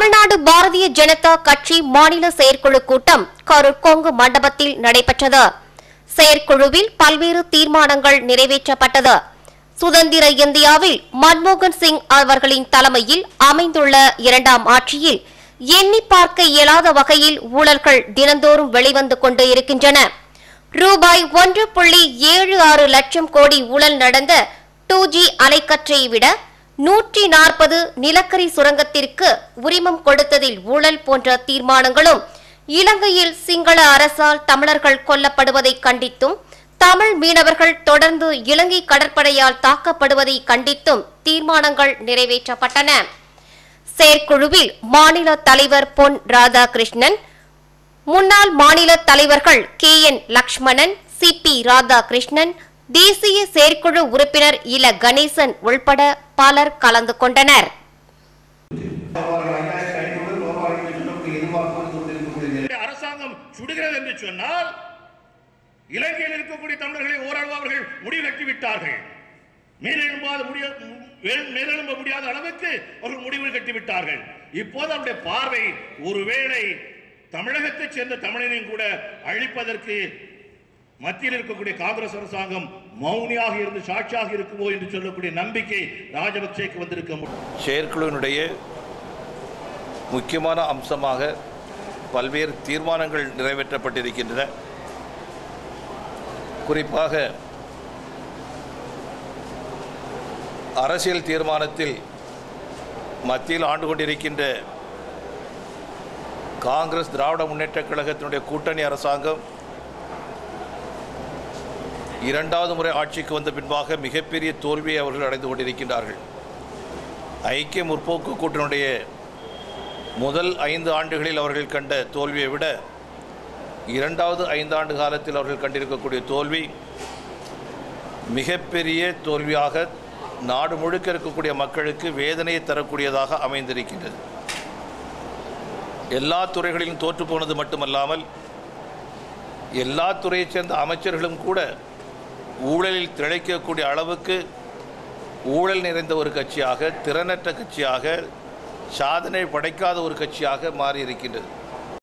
தமிழ்நாடு பாரதிய ஜனதா கட்சி மாநில செயற்குழு கூட்டம் கரூர் கொங்கு மண்டபத்தில் நடைபெற்றது செயற்குழுவில் பல்வேறு தீர்மானங்கள் நிறைவேற்றப்பட்டது சுதந்திர இந்தியாவில் மன்மோகன் சிங் அவர்களின் தலைமையில் அமைந்துள்ள இரண்டாம் ஆட்சியில் எண்ணி பார்க்க இயலாத வகையில் ஊழல்கள் தினந்தோறும் வெளிவந்து கொண்டு இருக்கின்றன ரூபாய் ஒன்று புள்ளி ஏழு ஆறு லட்சம் கோடி ஊழல் நடந்த டூ ஜி அலைக்கற்றை விட நூற்றி நாற்பது நிலக்கரி சுரங்கத்திற்கு உரிமம் கொடுத்ததில் ஊழல் போன்ற தீர்மானங்களும் இலங்கையில் சிங்கள அரசால் தமிழர்கள் கொல்லப்படுவதை கண்டித்தும் தமிழ் மீனவர்கள் தொடர்ந்து இலங்கை கடற்படையால் தாக்கப்படுவதை கண்டித்தும் தீர்மானங்கள் நிறைவேற்றப்பட்டன செயற்குழுவில் மாநில தலைவர் பொன் ராதாகிருஷ்ணன் முன்னாள் மாநில தலைவர்கள் K N Lakshmanan C P Radhakrishnan தேசிய செயற்குழு உறுப்பினர் இல கணேசன் உள்பட பலர் கலந்து கொண்டனர் இந்த அரசாங்கம் சுடுகிறது என்று சொன்னால் இலங்கையில் இருக்கக்கூடிய தமிழர்களை ஓரளவு அவர்கள் முடிவு கட்டி விட்டார்கள் மேலெழும்பாத முடிய மேல்- மேலெழும்ப முடியாத அளவுக்கு அவர்கள் முடிவு கட்டி விட்டார்கள் இப்போது அவருடைய பார்வை ஒருவேளை தமிழகத்தைச் சேர்ந்த தமிழனையும் கூட அழிப்பதற்கு மத்தியில் இருக்கக்கூடிய காங்கிரஸ் அரசாங்கம் மௌனியாக இருந்து சாட்சியாக இருக்குமோ என்று சொல்லக்கூடிய நம்பிக்கை ராஜபக்சேக்கு வந்திருக்க முடியும் செயற்குழுவினுடைய முக்கியமான அம்சமாக பல்வேறு தீர்மானங்கள் நிறைவேற்றப்பட்டிருக்கின்றன குறிப்பாக அரசியல் தீர்மானத்தில் மத்தியில் ஆண்டு கொண்டிருக்கின்ற காங்கிரஸ் திராவிட முன்னேற்றக் கழகத்தினுடைய கூட்டணி அரசாங்கம் இரண்டாவது முறை ஆட்சிக்கு வந்த பின்பாக மிகப்பெரிய தோல்வியை அவர்கள் அடைந்து கொண்டிருக்கின்றார்கள் ஐக்கிய முற்போக்கு கூட்டணியுடைய முதல் ஐந்து ஆண்டுகளில் அவர்கள் கண்ட தோல்வியை விட இரண்டாவது ஐந்தாண்டு காலத்தில் அவர்கள் கண்டிருக்கக்கூடிய தோல்வி மிகப்பெரிய தோல்வியாக நாடு முழுக்க இருக்கக்கூடிய மக்களுக்கு வேதனையை தரக்கூடியதாக அமைந்திருக்கின்றது எல்லா துறைகளிலும் தோற்று போனது மட்டுமல்லாமல் எல்லா துறையைச் சேர்ந்த அமைச்சர்களும் கூட ஊழலில் திளைக்கக்கூடிய அளவுக்கு ஊழல் நிறைந்த ஒரு கட்சியாக திறனற்ற கட்சியாக சாதனை படைக்காத ஒரு கட்சியாக மாறி இருக்கின்றது